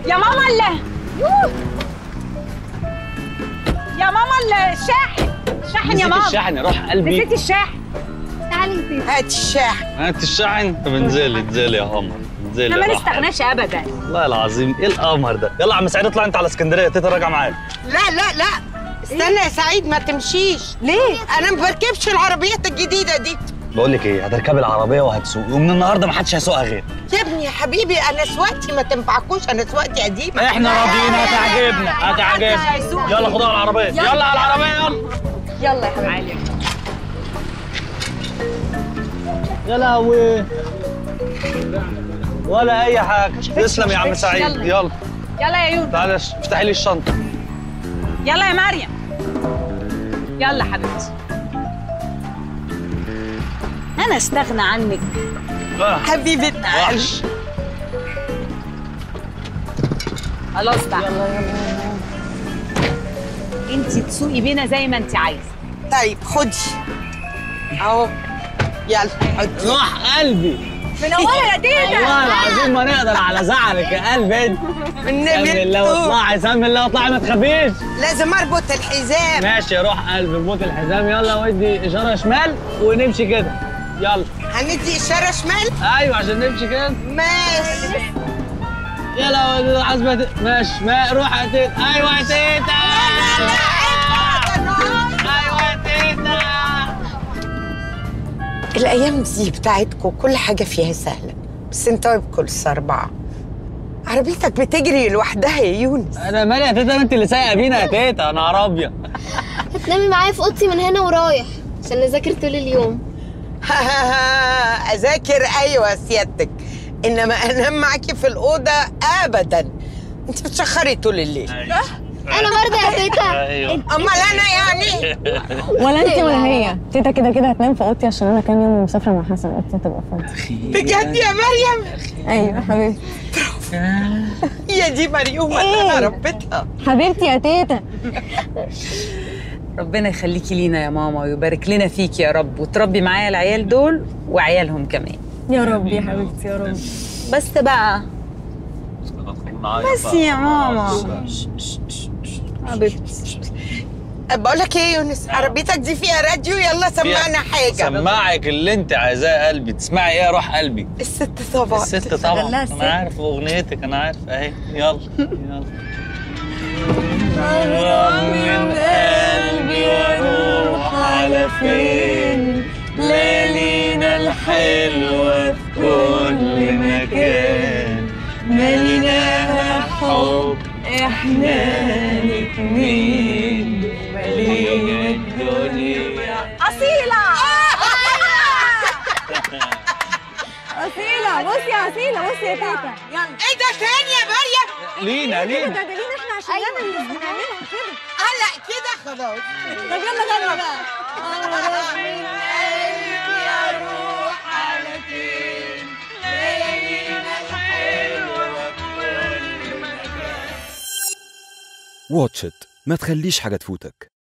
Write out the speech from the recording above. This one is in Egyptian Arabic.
يا ماما اللي يوه. يا ماما الشاحن الشاحن يا نسيت ماما الشاحن روح قلبي نسيت الشاحن تعالي يا تيتا هات الشاحن هات الشاحن طب انزلي انزلي يا قمر انزلي احنا ما روح قلبي. نستغناش ابدا والله العظيم ايه القمر ده يلا يا عم سعيد اطلع انت على اسكندريه تيتا راجعه معاك لا لا لا استنى يا سعيد ما تمشيش ليه انا ما بركبش العربيات الجديده دي بقول لك ايه هتركبي العربيه وهتسوقي ومن النهارده ما حدش هيسوقها غير يا ابني يا حبيبي انا سواقتي ما تنفعكوش انا سواقتي قديمه احنا راضيين هتعجبنا هتعجبنا يلا خدوها على العربيه يلا على العربيه يلا يلا يا حبيبي يا لهوي ولا اي حاجه تسلم يا عم سعيد يلا. يلا يلا يا يوسف تعالى افتحي لي الشنطه يلا يا مريم يلا حبيبتي انا استغنى عنك آه، حبيبتنا وحش خلاص بقى انت تسوقي بينا زي ما انت عايزه طيب خدي اهو يلا حطي روح قلبي منوره يا تيتا والله العظيم ما نقدر على زعلك يا قلبي انت سمي الله واطلعي سمي الله واطلعي ما تخافيش لازم اربط الحزام ماشي روح قلبي بوت الحزام يلا ودي اشاره شمال ونمشي كده يلا هندي اشاره شمال ايوه عشان نمشي كده ماشي يلا ودي عزبة ت- ماشي ما روح يا تيتا ايوه يا تيتا ايوه يا تيتا الايام دي بتاعتكم كل حاجه فيها سهله بس انت بكل اربعه عربيتك بتجري لوحدها يا يونس انا مالي يا تيتا انت اللي سايقه بينا يا تيتا انا عربيه هتنامي معايا في اوضتي من هنا ورايح عشان نذاكر طول اليوم اذاكر ايوه سيادتك انما انام معاكي في الاوضه ابدا انت بتشخري طول الليل انا برضه يا تيتا ايوه امال انا يعني ولا انت ولا هي تيتا كده كده هتنام في اوضتي عشان انا كام يوم مسافره مع حسن اوضتي هتبقى فاضيه بجد يا مريم ايوه حبيبتي هي دي مريومه اللي انا ربيتها حبيبتي يا تيتا ربنا يخليكي لينا يا ماما ويبارك لنا فيك يا رب وتربي معايا العيال دول وعيالهم كمان يا رب يا حبيبتي يا رب بس بقى بس يا ماما حبيبتي بقول لك ايه يا يونس عربيتك دي فيها راديو يلا سمعنا حاجه سمعك اللي انت عايزاه يا قلبي تسمعي ايه روح قلبي الست طبعا الست طبعا خليها الست. انا عارف اغنيتك انا عارف اهي يلا يلا قرب من قلبي واروح على فين ليالينا الحلوة في كل مكان مليناها حب احنا الاتنين ملينا الدنيا اصيله اصيله بصي يا اصيله بصي يا تيتا يلا ايه ده تاني يا مريم لينا ده لينا دليل احنا عشان نعمل اللي بنعملها كده هلا كده خلاص طب يلا يلا بقى واتش إت ما تخليش حاجة تفوتك